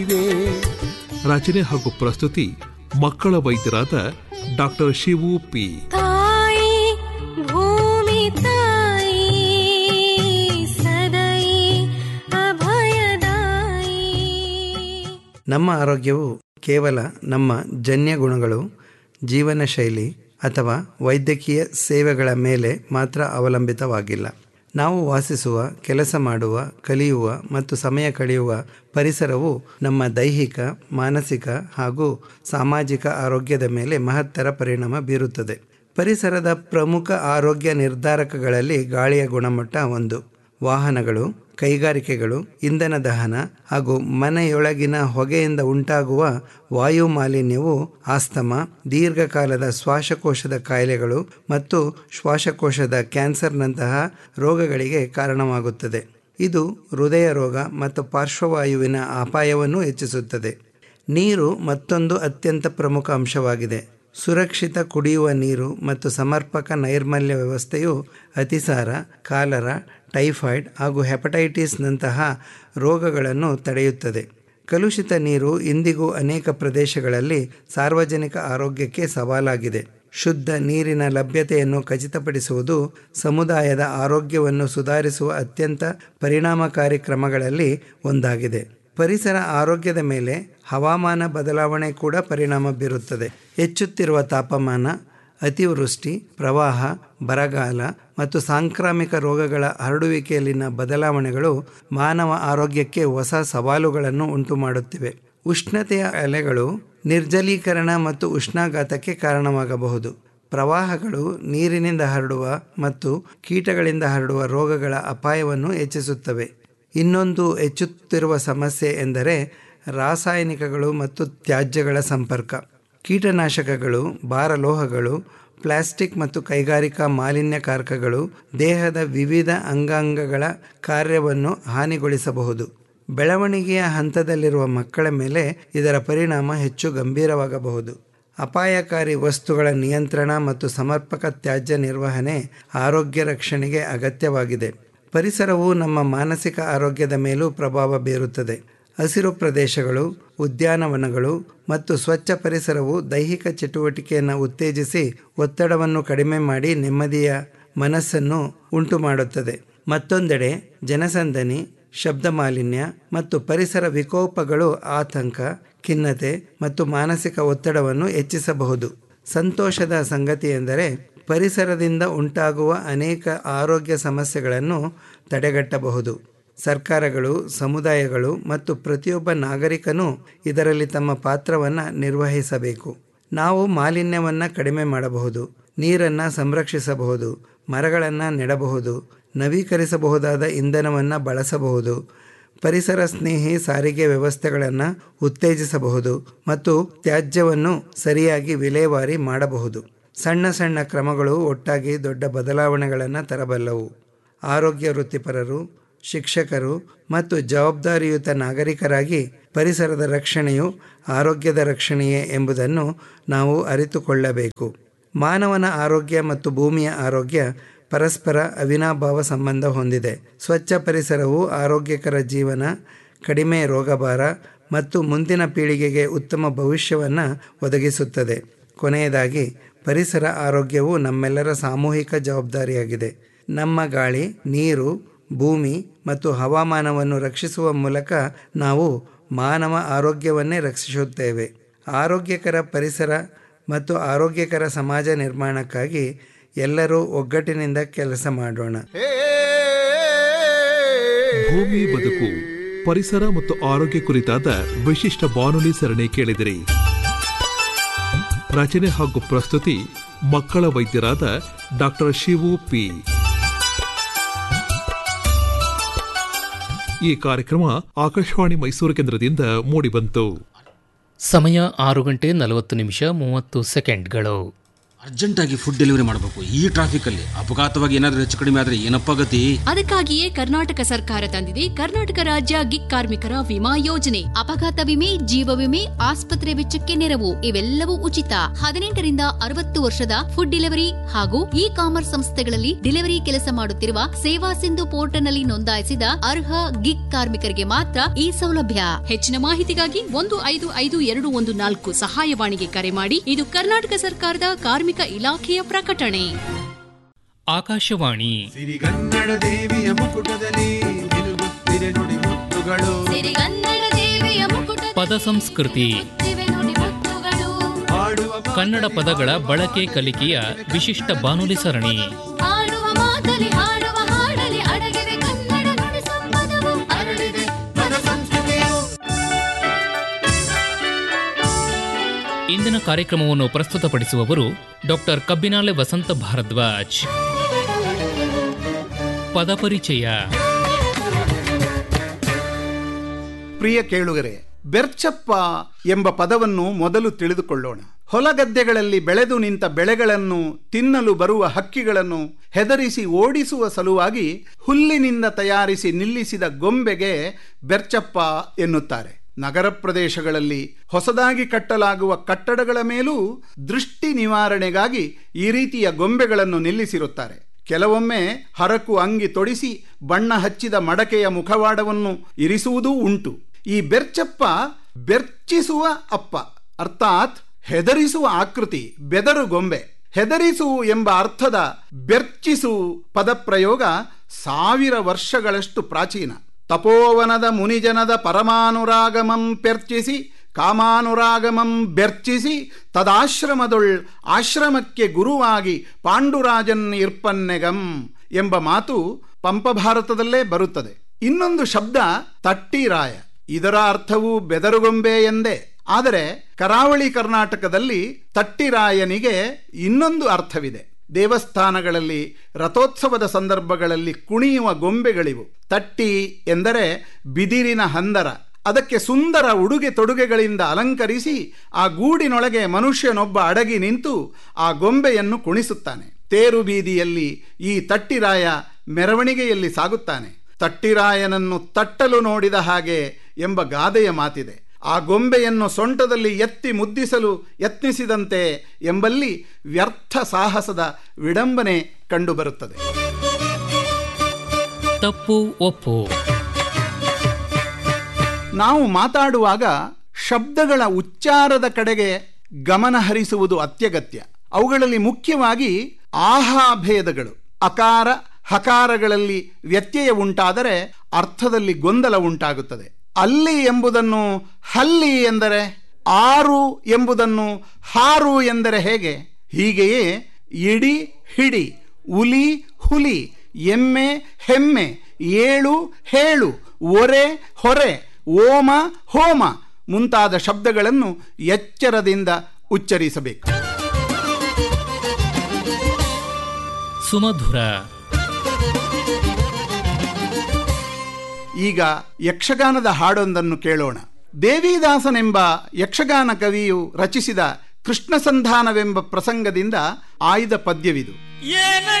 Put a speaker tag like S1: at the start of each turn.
S1: ರಚನೆ ಹಾಗೂ ಪ್ರಸ್ತುತಿ ಮಕ್ಕಳ ವೈದ್ಯರಾದ ಡಾಕ್ಟರ್ ಶಿವು ಪಿ
S2: ತಾಯಿ ಭೂಮಿ ತಾಯಿ ಸದೈ ಅಭಯದಾಯಿ
S3: ನಮ್ಮ ಆರೋಗ್ಯವು ಕೇವಲ ನಮ್ಮ ಜನ್ಯ ಗುಣಗಳು ಜೀವನ ಶೈಲಿ ಅಥವಾ ವೈದ್ಯಕೀಯ ಸೇವೆಗಳ ಮೇಲೆ ಮಾತ್ರ ಅವಲಂಬಿತವಾಗಿಲ್ಲ ನಾವು ವಾಸಿಸುವ ಕೆಲಸ ಮಾಡುವ ಕಲಿಯುವ ಮತ್ತು ಸಮಯ ಕಳೆಯುವ ಪರಿಸರವು ನಮ್ಮ ದೈಹಿಕ ಮಾನಸಿಕ ಹಾಗೂ ಸಾಮಾಜಿಕ ಆರೋಗ್ಯದ ಮೇಲೆ ಮಹತ್ತರ ಪರಿಣಾಮ ಬೀರುತ್ತದೆ ಪರಿಸರದ ಪ್ರಮುಖ ಆರೋಗ್ಯ ನಿರ್ಧಾರಕಗಳಲ್ಲಿ ಗಾಳಿಯ ಗುಣಮಟ್ಟ ಒಂದು ವಾಹನಗಳು ಕೈಗಾರಿಕೆಗಳು ಇಂಧನ ದಹನ ಹಾಗೂ ಮನೆಯೊಳಗಿನ ಹೊಗೆಯಿಂದ ಉಂಟಾಗುವ ವಾಯು ಮಾಲಿನ್ಯವು ಆಸ್ತಮ ದೀರ್ಘಕಾಲದ ಶ್ವಾಸಕೋಶದ ಕಾಯಿಲೆಗಳು ಮತ್ತು ಶ್ವಾಸಕೋಶದ ಕ್ಯಾನ್ಸರ್ನಂತಹ ರೋಗಗಳಿಗೆ ಕಾರಣವಾಗುತ್ತದೆ ಇದು ಹೃದಯ ರೋಗ ಮತ್ತು ಪಾರ್ಶ್ವವಾಯುವಿನ ಅಪಾಯವನ್ನು ಹೆಚ್ಚಿಸುತ್ತದೆ ನೀರು ಮತ್ತೊಂದು ಅತ್ಯಂತ ಪ್ರಮುಖ ಅಂಶವಾಗಿದೆ ಸುರಕ್ಷಿತ ಕುಡಿಯುವ ನೀರು ಮತ್ತು ಸಮರ್ಪಕ ನೈರ್ಮಲ್ಯ ವ್ಯವಸ್ಥೆಯು ಅತಿಸಾರ ಕಾಲರ ಟೈಫಾಯ್ಡ್ ಹಾಗೂ ಹೆಪಟೈಟಿಸ್ನಂತಹ ರೋಗಗಳನ್ನು ತಡೆಯುತ್ತದೆ ಕಲುಷಿತ ನೀರು ಇಂದಿಗೂ ಅನೇಕ ಪ್ರದೇಶಗಳಲ್ಲಿ ಸಾರ್ವಜನಿಕ ಆರೋಗ್ಯಕ್ಕೆ ಸವಾಲಾಗಿದೆ ಶುದ್ಧ ನೀರಿನ ಲಭ್ಯತೆಯನ್ನು ಖಚಿತಪಡಿಸುವುದು ಸಮುದಾಯದ ಆರೋಗ್ಯವನ್ನು ಸುಧಾರಿಸುವ ಅತ್ಯಂತ ಪರಿಣಾಮಕಾರಿ ಕ್ರಮಗಳಲ್ಲಿ ಒಂದಾಗಿದೆ ಪರಿಸರ ಆರೋಗ್ಯದ ಮೇಲೆ ಹವಾಮಾನ ಬದಲಾವಣೆ ಕೂಡ ಪರಿಣಾಮ ಬೀರುತ್ತದೆ ಹೆಚ್ಚುತ್ತಿರುವ ತಾಪಮಾನ ಅತಿವೃಷ್ಟಿ ಪ್ರವಾಹ ಬರಗಾಲ ಮತ್ತು ಸಾಂಕ್ರಾಮಿಕ ರೋಗಗಳ ಹರಡುವಿಕೆಯಲ್ಲಿನ ಬದಲಾವಣೆಗಳು ಮಾನವ ಆರೋಗ್ಯಕ್ಕೆ ಹೊಸ ಸವಾಲುಗಳನ್ನು ಉಂಟುಮಾಡುತ್ತಿವೆ ಉಷ್ಣತೆಯ ಅಲೆಗಳು ನಿರ್ಜಲೀಕರಣ ಮತ್ತು ಉಷ್ಣಾಘಾತಕ್ಕೆ ಕಾರಣವಾಗಬಹುದು ಪ್ರವಾಹಗಳು ನೀರಿನಿಂದ ಹರಡುವ ಮತ್ತು ಕೀಟಗಳಿಂದ ಹರಡುವ ರೋಗಗಳ ಅಪಾಯವನ್ನು ಹೆಚ್ಚಿಸುತ್ತವೆ ಇನ್ನೊಂದು ಹೆಚ್ಚುತ್ತಿರುವ ಸಮಸ್ಯೆ ಎಂದರೆ ರಾಸಾಯನಿಕಗಳು ಮತ್ತು ತ್ಯಾಜ್ಯಗಳ ಸಂಪರ್ಕ ಕೀಟನಾಶಕಗಳು ಭಾರಲೋಹಗಳು ಪ್ಲಾಸ್ಟಿಕ್ ಮತ್ತು ಕೈಗಾರಿಕಾ ಮಾಲಿನ್ಯಕಾರಕಗಳು ದೇಹದ ವಿವಿಧ ಅಂಗಾಂಗಗಳ ಕಾರ್ಯವನ್ನು ಹಾನಿಗೊಳಿಸಬಹುದು ಬೆಳವಣಿಗೆಯ ಹಂತದಲ್ಲಿರುವ ಮಕ್ಕಳ ಮೇಲೆ ಇದರ ಪರಿಣಾಮ ಹೆಚ್ಚು ಗಂಭೀರವಾಗಬಹುದು ಅಪಾಯಕಾರಿ ವಸ್ತುಗಳ ನಿಯಂತ್ರಣ ಮತ್ತು ಸಮರ್ಪಕ ತ್ಯಾಜ್ಯ ನಿರ್ವಹಣೆ ಆರೋಗ್ಯ ರಕ್ಷಣೆಗೆ ಅಗತ್ಯವಾಗಿದೆ ಪರಿಸರವು ನಮ್ಮ ಮಾನಸಿಕ ಆರೋಗ್ಯದ ಮೇಲೂ ಪ್ರಭಾವ ಬೀರುತ್ತದೆ ಹಸಿರು ಪ್ರದೇಶಗಳು ಉದ್ಯಾನವನಗಳು ಮತ್ತು ಸ್ವಚ್ಛ ಪರಿಸರವು ದೈಹಿಕ ಚಟುವಟಿಕೆಯನ್ನು ಉತ್ತೇಜಿಸಿ ಒತ್ತಡವನ್ನು ಕಡಿಮೆ ಮಾಡಿ ನೆಮ್ಮದಿಯ ಮನಸ್ಸನ್ನು ಉಂಟು ಮಾಡುತ್ತದೆ ಮತ್ತೊಂದೆಡೆ ಜನಸಂದಣಿ ಶಬ್ದ ಮಾಲಿನ್ಯ ಮತ್ತು ಪರಿಸರ ವಿಕೋಪಗಳು ಆತಂಕ ಖಿನ್ನತೆ ಮತ್ತು ಮಾನಸಿಕ ಒತ್ತಡವನ್ನು ಹೆಚ್ಚಿಸಬಹುದು ಸಂತೋಷದ ಸಂಗತಿ ಎಂದರೆ ಪರಿಸರದಿಂದ ಉಂಟಾಗುವ ಅನೇಕ ಆರೋಗ್ಯ ಸಮಸ್ಯೆಗಳನ್ನು ತಡೆಗಟ್ಟಬಹುದು ಸರ್ಕಾರಗಳು ಸಮುದಾಯಗಳು ಮತ್ತು ಪ್ರತಿಯೊಬ್ಬ ನಾಗರಿಕನೂ ಇದರಲ್ಲಿ ತಮ್ಮ ಪಾತ್ರವನ್ನು ನಿರ್ವಹಿಸಬೇಕು ನಾವು ಮಾಲಿನ್ಯವನ್ನು ಕಡಿಮೆ ಮಾಡಬಹುದು ನೀರನ್ನು ಸಂರಕ್ಷಿಸಬಹುದು ಮರಗಳನ್ನು ನೆಡಬಹುದು ನವೀಕರಿಸಬಹುದಾದ ಇಂಧನವನ್ನು ಬಳಸಬಹುದು ಪರಿಸರ ಸ್ನೇಹಿ ಸಾರಿಗೆ ವ್ಯವಸ್ಥೆಗಳನ್ನು ಉತ್ತೇಜಿಸಬಹುದು ಮತ್ತು ತ್ಯಾಜ್ಯವನ್ನು ಸರಿಯಾಗಿ ವಿಲೇವಾರಿ ಮಾಡಬಹುದು ಸಣ್ಣ ಸಣ್ಣ ಕ್ರಮಗಳು ಒಟ್ಟಾಗಿ ದೊಡ್ಡ ಬದಲಾವಣೆಗಳನ್ನು ತರಬಲ್ಲವು ಆರೋಗ್ಯ ವೃತ್ತಿಪರರು ಶಿಕ್ಷಕರು ಮತ್ತು ಜವಾಬ್ದಾರಿಯುತ ನಾಗರಿಕರಾಗಿ ಪರಿಸರದ ರಕ್ಷಣೆಯು ಆರೋಗ್ಯದ ರಕ್ಷಣೆಯೇ ಎಂಬುದನ್ನು ನಾವು ಅರಿತುಕೊಳ್ಳಬೇಕು ಮಾನವನ ಆರೋಗ್ಯ ಮತ್ತು ಭೂಮಿಯ ಆರೋಗ್ಯ ಪರಸ್ಪರ ಅವಿನಾಭಾವ ಸಂಬಂಧ ಹೊಂದಿದೆ ಸ್ವಚ್ಛ ಪರಿಸರವು ಆರೋಗ್ಯಕರ ಜೀವನ ಕಡಿಮೆ ರೋಗಭಾರ ಮತ್ತು ಮುಂದಿನ ಪೀಳಿಗೆಗೆ ಉತ್ತಮ ಭವಿಷ್ಯವನ್ನು ಒದಗಿಸುತ್ತದೆ ಕೊನೆಯದಾಗಿ ಪರಿಸರ ಆರೋಗ್ಯವು ನಮ್ಮೆಲ್ಲರ ಸಾಮೂಹಿಕ ಜವಾಬ್ದಾರಿಯಾಗಿದೆ ನಮ್ಮ ಗಾಳಿ ನೀರು ಭೂಮಿ ಮತ್ತು ಹವಾಮಾನವನ್ನು ರಕ್ಷಿಸುವ ಮೂಲಕ ನಾವು ಮಾನವ ಆರೋಗ್ಯವನ್ನೇ ರಕ್ಷಿಸುತ್ತೇವೆ ಆರೋಗ್ಯಕರ ಪರಿಸರ ಮತ್ತು ಆರೋಗ್ಯಕರ ಸಮಾಜ ನಿರ್ಮಾಣಕ್ಕಾಗಿ ಎಲ್ಲರೂ ಒಗ್ಗಟ್ಟಿನಿಂದ ಕೆಲಸ ಮಾಡೋಣ
S1: ಭೂಮಿ ಬದುಕು ಪರಿಸರ ಮತ್ತು ಆರೋಗ್ಯ ಕುರಿತಾದ ವಿಶಿಷ್ಟ ಬಾನುಲಿ ಸರಣಿ ಕೇಳಿದಿರಿ ರಚನೆ ಹಾಗೂ ಪ್ರಸ್ತುತಿ ಮಕ್ಕಳ ವೈದ್ಯರಾದ ಡಾಕ್ಟರ್ ಶಿವು ಪಿ ಈ ಕಾರ್ಯಕ್ರಮ ಆಕಾಶವಾಣಿ ಮೈಸೂರು ಕೇಂದ್ರದಿಂದ ಮೂಡಿಬಂತು
S4: ಸಮಯ ಆರು ಗಂಟೆ ನಲವತ್ತು ನಿಮಿಷ ಮೂವತ್ತು ಸೆಕೆಂಡ್ಗಳು ಅರ್ಜೆಂಟಾಗಿ ಫುಡ್ ಡೆಲಿವರಿ ಮಾಡಬೇಕು ಈ ಟ್ರಾಫಿಕಲ್ಲಿ ಅಪಘಾತವಾಗಿ ಏನಾದರೂ ಹೆಚ್ಚು ಕಡಿಮೆ ಆದರೆ ಏನಪ್ಪ ಗತಿ
S5: ಅದಕ್ಕಾಗಿಯೇ ಕರ್ನಾಟಕ ಸರ್ಕಾರ ತಂದಿದೆ ಕರ್ನಾಟಕ ರಾಜ್ಯ ಗಿಗ್ ಕಾರ್ಮಿಕರ ವಿಮಾ ಯೋಜನೆ ಅಪಘಾತ ವಿಮೆ ಜೀವ ವಿಮೆ ಆಸ್ಪತ್ರೆ ವೆಚ್ಚಕ್ಕೆ ನೆರವು ಇವೆಲ್ಲವೂ ಉಚಿತ ಹದಿನೆಂಟರಿಂದ ಅರವತ್ತು ವರ್ಷದ ಫುಡ್ ಡೆಲಿವರಿ ಹಾಗೂ ಇ ಕಾಮರ್ಸ್ ಸಂಸ್ಥೆಗಳಲ್ಲಿ ಡೆಲಿವರಿ ಕೆಲಸ ಮಾಡುತ್ತಿರುವ ಸೇವಾ ಸಿಂಧು ಪೋರ್ಟಲ್ನಲ್ಲಿ ನೋಂದಾಯಿಸಿದ ಅರ್ಹ ಗಿಗ್ ಕಾರ್ಮಿಕರಿಗೆ ಮಾತ್ರ ಈ ಸೌಲಭ್ಯ ಹೆಚ್ಚಿನ ಮಾಹಿತಿಗಾಗಿ ಒಂದು ಐದು ಐದು ಎರಡು ಒಂದು ನಾಲ್ಕು ಸಹಾಯವಾಣಿಗೆ ಕರೆ ಮಾಡಿ ಇದು ಕರ್ನಾಟಕ ಸರ್ಕಾರದ ಕಾರ್ಮಿಕ ಇಲಾಖೆಯ ಪ್ರಕಟಣೆ
S6: ಆಕಾಶವಾಣಿ
S7: ಸಿರಿಗನ್ನಡ ದೇವಿಯ ಮುಕುಟದಲ್ಲಿ ನಿಲುಗುತ್ತಿರೆ ನುಡಿ ಮುತ್ತುಗಳು
S5: ಸಿರಿಗನ್ನಡ ದೇವಿಯ ಮುಕುಟ
S6: ಪದ ಸಂಸ್ಕೃತಿ
S5: ನುಡಿ ಮುತ್ತುಗಳು
S7: ಹಾಡುವ
S6: ಕನ್ನಡ ಪದಗಳ ಬಳಕೆ ಕಲಿಕೆಯ ವಿಶಿಷ್ಟ ಬಾನುಲಿ ಸರಣಿ
S5: ಹಾಡುವ ಮಾತಲಿ ಹಾಡುವ ಹಾಡಲಿ ಅಡಗಿದೆ ಕನ್ನಡ ನುಡಿ ಸಂಪದವು ಅರಳಿದೆ
S7: ಪದ ಸಂಸ್ಕೃತಿಯು
S6: ಇಂದಿನ ಕಾರ್ಯಕ್ರಮವನ್ನು ಪ್ರಸ್ತುತಪಡಿಸುವವರು ಡಾಕ್ಟರ್ ಕಬ್ಬಿನಾಲೆ ವಸಂತ ಭಾರದ್ವಾಜ್ ಪದಪರಿಚಯ
S8: ಪ್ರಿಯ ಕೇಳುಗರೆ ಬೆರ್ಚಪ್ಪ ಎಂಬ ಪದವನ್ನು ಮೊದಲು ತಿಳಿದುಕೊಳ್ಳೋಣ ಹೊಲಗದ್ದೆಗಳಲ್ಲಿ ಬೆಳೆದು ನಿಂತ ಬೆಳೆಗಳನ್ನು ತಿನ್ನಲು ಬರುವ ಹಕ್ಕಿಗಳನ್ನು ಹೆದರಿಸಿ ಓಡಿಸುವ ಸಲುವಾಗಿ ಹುಲ್ಲಿನಿಂದ ತಯಾರಿಸಿ ನಿಲ್ಲಿಸಿದ ಗೊಂಬೆಗೆ ಬೆರ್ಚಪ್ಪ ಎನ್ನುತ್ತಾರೆ ನಗರ ಪ್ರದೇಶಗಳಲ್ಲಿ ಹೊಸದಾಗಿ ಕಟ್ಟಲಾಗುವ ಕಟ್ಟಡಗಳ ಮೇಲೂ ದೃಷ್ಟಿ ನಿವಾರಣೆಗಾಗಿ ಈ ರೀತಿಯ ಗೊಂಬೆಗಳನ್ನು ನಿಲ್ಲಿಸಿರುತ್ತಾರೆ ಕೆಲವೊಮ್ಮೆ ಹರಕು ಅಂಗಿ ತೊಡಿಸಿ ಬಣ್ಣ ಹಚ್ಚಿದ ಮಡಕೆಯ ಮುಖವಾಡವನ್ನು ಇರಿಸುವುದೂ ಉಂಟು ಈ ಬೆರ್ಚಪ್ಪ ಬೆರ್ಚಿಸುವ ಅಪ್ಪ ಅರ್ಥಾತ್ ಹೆದರಿಸುವ ಆಕೃತಿ ಬೆದರು ಗೊಂಬೆ ಹೆದರಿಸು ಎಂಬ ಅರ್ಥದ ಬೆರ್ಚಿಸು ಪದಪ್ರಯೋಗ ಸಾವಿರ ವರ್ಷಗಳಷ್ಟು ಪ್ರಾಚೀನ ತಪೋವನದ ಮುನಿಜನದ ಪರಮಾನುರಾಗಮಂ ಪೆರ್ಚಿಸಿ ಕಾಮಾನುರಾಗಮಂ ಬೆರ್ಚಿಸಿ ತದಾಶ್ರಮದೊಳ್ ಆಶ್ರಮಕ್ಕೆ ಗುರುವಾಗಿ ಪಾಂಡುರಾಜನ್ ಇರ್ಪನ್ನೆಗಂ ಎಂಬ ಮಾತು ಪಂಪಭಾರತದಲ್ಲೇ ಬರುತ್ತದೆ ಇನ್ನೊಂದು ಶಬ್ದ ತಟ್ಟಿರಾಯ ಇದರ ಅರ್ಥವು ಬೆದರುಗೊಂಬೆ ಎಂದೇ ಆದರೆ ಕರಾವಳಿ ಕರ್ನಾಟಕದಲ್ಲಿ ತಟ್ಟಿರಾಯನಿಗೆ ಇನ್ನೊಂದು ಅರ್ಥವಿದೆ ದೇವಸ್ಥಾನಗಳಲ್ಲಿ ರಥೋತ್ಸವದ ಸಂದರ್ಭಗಳಲ್ಲಿ ಕುಣಿಯುವ ಗೊಂಬೆಗಳಿವು ತಟ್ಟಿ ಎಂದರೆ ಬಿದಿರಿನ ಹಂದರ ಅದಕ್ಕೆ ಸುಂದರ ಉಡುಗೆ ತೊಡುಗೆಗಳಿಂದ ಅಲಂಕರಿಸಿ ಆ ಗೂಡಿನೊಳಗೆ ಮನುಷ್ಯನೊಬ್ಬ ಅಡಗಿ ನಿಂತು ಆ ಗೊಂಬೆಯನ್ನು ಕುಣಿಸುತ್ತಾನೆ ತೇರು ಬೀದಿಯಲ್ಲಿ ಈ ತಟ್ಟಿರಾಯ ಮೆರವಣಿಗೆಯಲ್ಲಿ ಸಾಗುತ್ತಾನೆ ತಟ್ಟಿರಾಯನನ್ನು ತಟ್ಟಲು ನೋಡಿದ ಹಾಗೆ ಎಂಬ ಗಾದೆಯ ಮಾತಿದೆ ಆ ಗೊಂಬೆಯನ್ನು ಸೊಂಟದಲ್ಲಿ ಎತ್ತಿ ಮುದ್ದಿಸಲು ಯತ್ನಿಸಿದಂತೆ ಎಂಬಲ್ಲಿ ವ್ಯರ್ಥ ಸಾಹಸದ ವಿಡಂಬನೆ ಕಂಡುಬರುತ್ತದೆ
S6: ತಪ್ಪು ಒಪ್ಪು
S8: ನಾವು ಮಾತಾಡುವಾಗ ಶಬ್ದಗಳ ಉಚ್ಚಾರದ ಕಡೆಗೆ ಗಮನ ಹರಿಸುವುದು ಅತ್ಯಗತ್ಯ ಅವುಗಳಲ್ಲಿ ಮುಖ್ಯವಾಗಿ ಆಹಾಭೇದಗಳು ಅಕಾರ ಹಕಾರಗಳಲ್ಲಿ ವ್ಯತ್ಯಯ ಉಂಟಾದರೆ ಅರ್ಥದಲ್ಲಿ ಗೊಂದಲ ಉಂಟಾಗುತ್ತದೆ ಅಲ್ಲಿ ಎಂಬುದನ್ನು ಹಲ್ಲಿ ಎಂದರೆ ಆರು ಎಂಬುದನ್ನು ಹಾರು ಎಂದರೆ ಹೇಗೆ ಹೀಗೆಯೇ ಇಡಿ ಹಿಡಿ ಉಲಿ ಹುಲಿ ಎಮ್ಮೆ ಹೆಮ್ಮೆ ಏಳು ಹೇಳು ಒರೆ ಹೊರೆ ಓಮ ಹೋಮ ಮುಂತಾದ ಶಬ್ದಗಳನ್ನು ಎಚ್ಚರದಿಂದ ಉಚ್ಚರಿಸಬೇಕು
S6: ಸುಮಧುರ
S8: ಈಗ ಯಕ್ಷಗಾನದ ಹಾಡೊಂದನ್ನು ಕೇಳೋಣ ದೇವಿದಾಸನೆಂಬ ಯಕ್ಷಗಾನ ಕವಿಯು ರಚಿಸಿದ ಕೃಷ್ಣ ಸಂಧಾನವೆಂಬ ಪ್ರಸಂಗದಿಂದ ಆಯ್ದ ಪದ್ಯವಿದು
S9: ಏನ